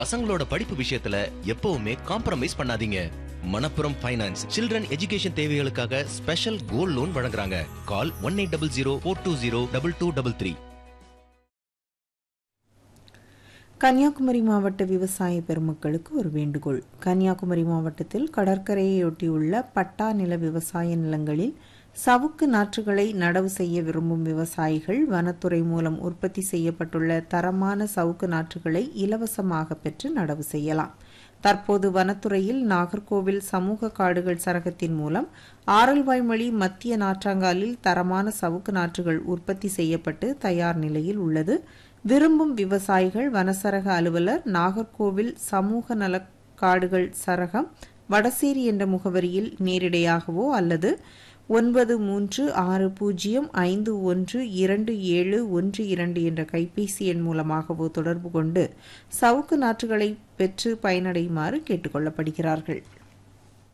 பசங்களோட படிப்பு விஷயத்துல எப்பவுமே காம்ப்ரமைஸ் பண்ணாதீங்க மணப்புரம் ஃபைனான்ஸ் சில்ட்ரன் எஜுகேஷன் தேவைகளுக்காக ஸ்பெஷல் கோல்ட் லோன் வழங்குறாங்க call one eight double zero four two zero double two double three Kanniyakumari மாவட்ட விவசாய பெருமக்களுக்கு ஒரு வேண்டுகோள் கன்னியாகுமரி மாவட்டத்தில் கடற்கரையொட்டியுள்ள பட்டா நில விவசாய நிலங்களில் சவுக்கு நாற்றுகளை நடவு செய்ய விரும்பும் விவசாயிகள் வனத்துறை மூலம் உற்பத்தி செய்யப்பட்டுள்ள தரமான சவுக்கு நாற்றுகளை இலவசமாக பெற்று நடவு செய்யலாம் தற்போது வனத்துறையில் நாகர்கோவில் சமூக காடுகள் சரகத்தின் மூலம் ஆரல்வாய்மொழி மத்திய நாற்றாங்காலில் தரமான சவுக்கு நாற்றுகள் உற்பத்தி செய்யப்பட்டு தயார் நிலையில் உள்ளது விரும்பும் விவசாயிகள் வனசரக அலுவலர் நாகர்கோவில் சமூக நல காடுகள் சரகம் வடசேரி என்ற முகவரியில் நேரிடையாகவோ அல்லது ஒன்பது மூன்று ஆறு பூஜ்ஜியம் ஐந்து ஒன்று இரண்டு ஏழு ஒன்று இரண்டு என்ற கைபேசி எண் மூலமாகவோ தொடர்பு கொண்டு சவுக்கு நாற்றுகளை பெற்று பயனடையுமாறு கேட்டுக்கொள்ளப்படுகிறார்கள்